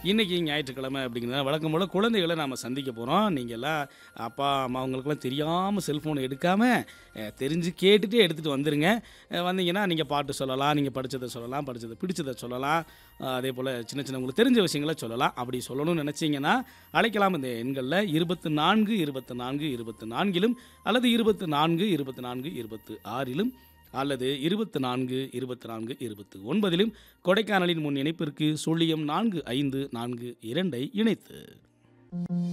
இன்றைக்கி ஞாயிற்றுக்கிழமை அப்படிங்கிறத வழக்கம் போல் குழந்தைகளை நாம் சந்திக்க போகிறோம் நீங்கள் எல்லாம் அப்பா அம்மா அவங்களுக்குலாம் தெரியாமல் செல்ஃபோன் எடுக்காமல் தெரிஞ்சு கேட்டுகிட்டே எடுத்துகிட்டு வந்துருங்க அஹ் வந்தீங்கன்னா நீங்கள் பாட்டு சொல்லலாம் நீங்கள் படித்ததை சொல்லலாம் படித்ததை பிடிச்சதை சொல்லலாம் அஹ் அதே போல் சின்ன சின்ன உங்களுக்கு தெரிஞ்ச விஷயங்களை சொல்லலாம் அப்படி சொல்லணும்னு நினச்சிங்கன்னா அழைக்கலாம் இந்த எண்களில் இருபத்து நான்கு இருபத்து நான்கு இருபத்து நான்கிலும் அல்லது இருபத்து நான்கு இருபத்து நான்கு இருபத்து ஆறிலும் அல்லது இருபத்து நான்கு இருபத்தி நான்கு இருபத்து ஒன்பதிலும் கொடைக்கானலின் முன் இணைப்பிற்கு சுழியம் நான்கு ஐந்து நான்கு இரண்டை இணைத்து